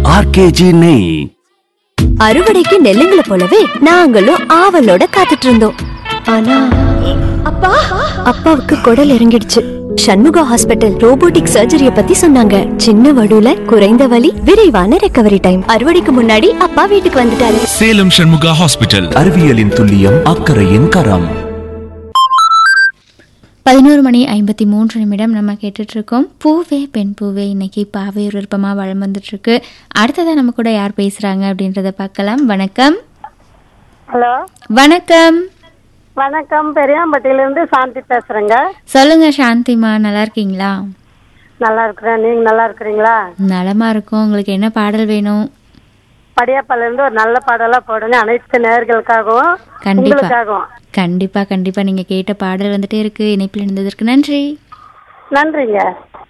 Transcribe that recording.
RKG நெய் அறுவடைக்கு நெல்லுங்களை போலவே நாங்களும் ஆவலோட காத்துட்டு இருந்தோம் ஆனா அப்பா அப்பாவுக்கு குடல் இறங்கிடுச்சு சண்முகா ஹாஸ்பிட்டல் ரோபோட்டிக் சர்ஜரிய பத்தி சொன்னாங்க சின்ன வடுல குறைந்த வலி விரைவான ரெக்கவரி டைம் அறுவடைக்கு முன்னாடி அப்பா வீட்டுக்கு வந்துட்டாரு சேலம் சண்முகா ஹாஸ்பிட்டல் அறிவியலின் துல்லியம் அக்கறையின் கரம் பதினோரு மணி ஐம்பத்தி மூன்று நிமிடம் நம்ம கேட்டுட்டு இருக்கோம் பூவே பெண் பூவே இன்னைக்கு பாவை ஒரு விருப்பமாக வளம் வந்துட்டு இருக்கு அடுத்ததா நம்ம கூட யார் பேசுறாங்க அப்படின்றத பார்க்கலாம் வணக்கம் ஹலோ வணக்கம் வணக்கம் பெரியாம்பட்டியிலேருந்து சாந்தி பேசுகிறேங்க சொல்லுங்க சாந்திமா நல்லா இருக்கீங்களா நல்லா இருக்கிறேன் நீங்கள் நல்லா இருக்கிறீங்களா நலமா இருக்கும் உங்களுக்கு என்ன பாடல் வேணும் படியாப்பாலேருந்து ஒரு நல்ல பாடலாக போடுங்க அனைத்து நேர்களுக்காகவும் கண்டிப்பா உங்களுக்காகவும் கண்டிப்பா கண்டிப்பா நீங்க கேட்ட பாடல் வந்துட்டே இருக்கு இணைப்பில் இருந்ததற்கு நன்றி நன்றிங்க